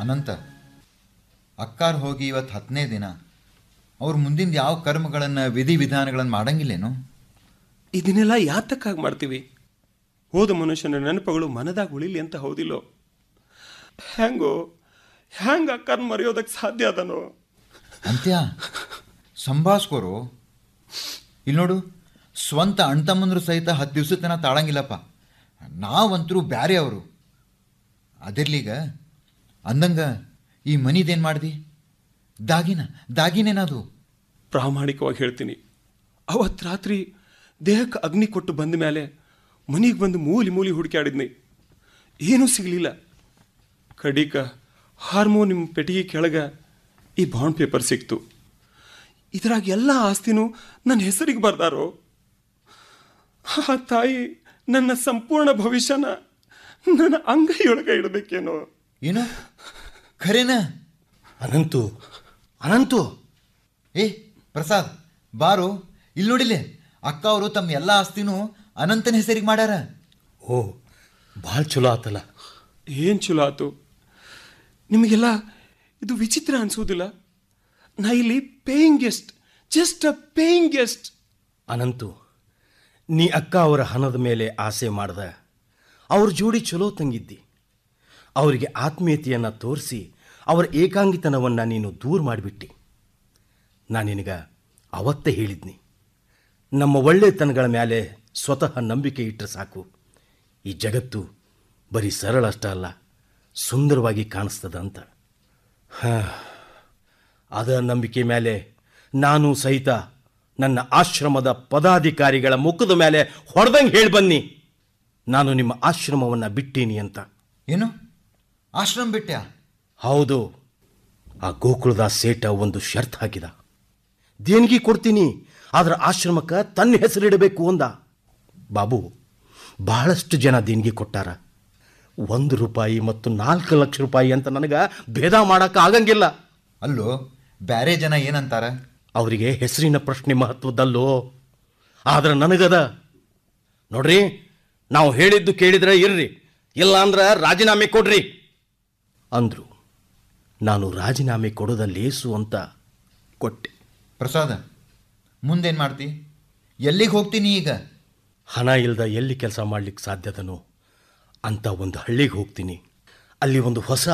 ಅನಂತ ಅಕ್ಕಾರ್ ಹೋಗಿ ಇವತ್ತು ಹತ್ತನೇ ದಿನ ಅವ್ರು ಮುಂದಿನ ಯಾವ ಕರ್ಮಗಳನ್ನು ವಿಧಿವಿಧಾನಗಳನ್ನು ಮಾಡಂಗಿಲ್ಲೇನು ಇದನ್ನೆಲ್ಲ ಯಾತಕ್ಕಾಗಿ ಮಾಡ್ತೀವಿ ಹೋದ ಮನುಷ್ಯನ ನೆನಪುಗಳು ಮನದಾಗ ಉಳಿಲಿ ಅಂತ ಹೌದಿಲ್ಲೋ ಹೆಂಗೋ ಹೆಂಗ ಅಕ್ಕನ ಮರೆಯೋದಕ್ಕೆ ಸಾಧ್ಯ ಅದನೋ ಅಂತ್ಯ ಸಂಭಾಸ್ಕೋರು ಇಲ್ಲಿ ನೋಡು ಸ್ವಂತ ಅಣ್ತಮ್ಮಂದ್ರು ಸಹಿತ ಹತ್ತು ದಿವ್ಸದ ತನಕ ತಾಳಂಗಿಲ್ಲಪ್ಪ ನಾವಂತರೂ ಬ್ಯಾರೆ ಅವರು ಅದಿರ್ಲೀಗ ಅಂದಂಗ ಈ ಮನಿದೇನು ಮಾಡ್ದಿ ದಾಗಿನ ದಾಗಿನೇನದು ಪ್ರಾಮಾಣಿಕವಾಗಿ ಹೇಳ್ತೀನಿ ಅವತ್ತು ರಾತ್ರಿ ದೇಹಕ್ಕೆ ಅಗ್ನಿ ಕೊಟ್ಟು ಬಂದ ಮೇಲೆ ಮನೆಗೆ ಬಂದು ಮೂಲಿ ಮೂಲಿ ಹುಡುಕಾಡಿದ್ನಿ ಏನೂ ಸಿಗಲಿಲ್ಲ ಕಡಿಕ ಹಾರ್ಮೋನಿಯಂ ಪೆಟ್ಟಿಗೆ ಕೆಳಗ ಈ ಬಾಂಡ್ ಪೇಪರ್ ಸಿಕ್ತು ಇದ್ರಾಗ ಎಲ್ಲ ಆಸ್ತಿನೂ ನನ್ನ ಹೆಸರಿಗೆ ಬರ್ದಾರೋ ಆ ತಾಯಿ ನನ್ನ ಸಂಪೂರ್ಣ ಭವಿಷ್ಯನ ನನ್ನ ಅಂಗೈಯೊಳಗೆ ಇಡಬೇಕೇನೋ ಏನು ಖರೇನಾ ಅನಂತು ಅನಂತು ಏ ಪ್ರಸಾದ್ ಬಾರು ಇಲ್ಲಿ ನೋಡಿಲೆ ಅಕ್ಕ ಅವರು ತಮ್ಮ ಎಲ್ಲ ಆಸ್ತಿನೂ ಅನಂತನ ಹೆಸರಿಗೆ ಮಾಡ್ಯಾರ ಓ ಭಾಳ ಚಲೋ ಆತಲ್ಲ ಏನು ಚಲೋ ಆತು ನಿಮಗೆಲ್ಲ ಇದು ವಿಚಿತ್ರ ಅನ್ಸೋದಿಲ್ಲ ನಾ ಇಲ್ಲಿ paying guest just a paying guest Ananthu ನೀ ಅಕ್ಕ ಅವರ ಹಣದ ಮೇಲೆ ಆಸೆ ಮಾಡ್ದ ಅವ್ರ ಜೋಡಿ ಚಲೋ ತಂಗಿದ್ದಿ ಅವರಿಗೆ ಆತ್ಮೀಯತೆಯನ್ನು ತೋರಿಸಿ ಅವರ ಏಕಾಂಗಿತನವನ್ನು ನೀನು ದೂರ ಮಾಡಿಬಿಟ್ಟಿ ನಾನು ನಿನಗ ಅವತ್ತೇ ಹೇಳಿದ್ನಿ ನಮ್ಮ ಒಳ್ಳೆತನಗಳ ಮೇಲೆ ಸ್ವತಃ ನಂಬಿಕೆ ಇಟ್ಟರೆ ಸಾಕು ಈ ಜಗತ್ತು ಬರೀ ಸರಳ ಅಷ್ಟ ಅಲ್ಲ ಸುಂದರವಾಗಿ ಕಾಣಿಸ್ತದ ಅಂತ ಹಾಂ ಅದ ನಂಬಿಕೆ ಮೇಲೆ ನಾನು ಸಹಿತ ನನ್ನ ಆಶ್ರಮದ ಪದಾಧಿಕಾರಿಗಳ ಮುಖದ ಮೇಲೆ ಹೊಡೆದಂಗೆ ಹೇಳಿ ಬನ್ನಿ ನಾನು ನಿಮ್ಮ ಆಶ್ರಮವನ್ನು ಬಿಟ್ಟೀನಿ ಅಂತ ಏನು ಆಶ್ರಮ ಬಿಟ್ಟ್ಯಾ ಹೌದು ಆ ಗೋಕುಲದ ಸೇಟ ಒಂದು ಶರ್ತ್ ಹಾಕಿದ ದೇಣಿಗೆ ಕೊಡ್ತೀನಿ ಆದ್ರೆ ಆಶ್ರಮಕ್ಕೆ ತನ್ನ ಹೆಸರಿಡಬೇಕು ಅಂದ ಬಾಬು ಬಹಳಷ್ಟು ಜನ ದೇಣಿಗೆ ಕೊಟ್ಟಾರ ಒಂದು ರೂಪಾಯಿ ಮತ್ತು ನಾಲ್ಕು ಲಕ್ಷ ರೂಪಾಯಿ ಅಂತ ನನಗೆ ಭೇದ ಮಾಡೋಕೆ ಆಗಂಗಿಲ್ಲ ಅಲ್ಲೋ ಬ್ಯಾರೆ ಜನ ಏನಂತಾರ ಅವರಿಗೆ ಹೆಸರಿನ ಪ್ರಶ್ನೆ ಮಹತ್ವದಲ್ಲೋ ಆದ್ರೆ ನನಗದ ನೋಡ್ರಿ ನಾವು ಹೇಳಿದ್ದು ಕೇಳಿದ್ರೆ ಇರ್ರಿ ಇಲ್ಲ ಅಂದ್ರೆ ರಾಜೀನಾಮೆ ಕೊಡ್ರಿ ಅಂದ್ರು ನಾನು ರಾಜೀನಾಮೆ ಕೊಡೋದ ಲೇಸು ಅಂತ ಕೊಟ್ಟೆ ಪ್ರಸಾದ ಮುಂದೇನು ಮಾಡ್ತಿ ಎಲ್ಲಿಗೆ ಹೋಗ್ತೀನಿ ಈಗ ಹಣ ಇಲ್ದ ಎಲ್ಲಿ ಕೆಲಸ ಮಾಡ್ಲಿಕ್ಕೆ ಸಾಧ್ಯದನೋ ಅಂತ ಒಂದು ಹಳ್ಳಿಗೆ ಹೋಗ್ತೀನಿ ಅಲ್ಲಿ ಒಂದು ಹೊಸ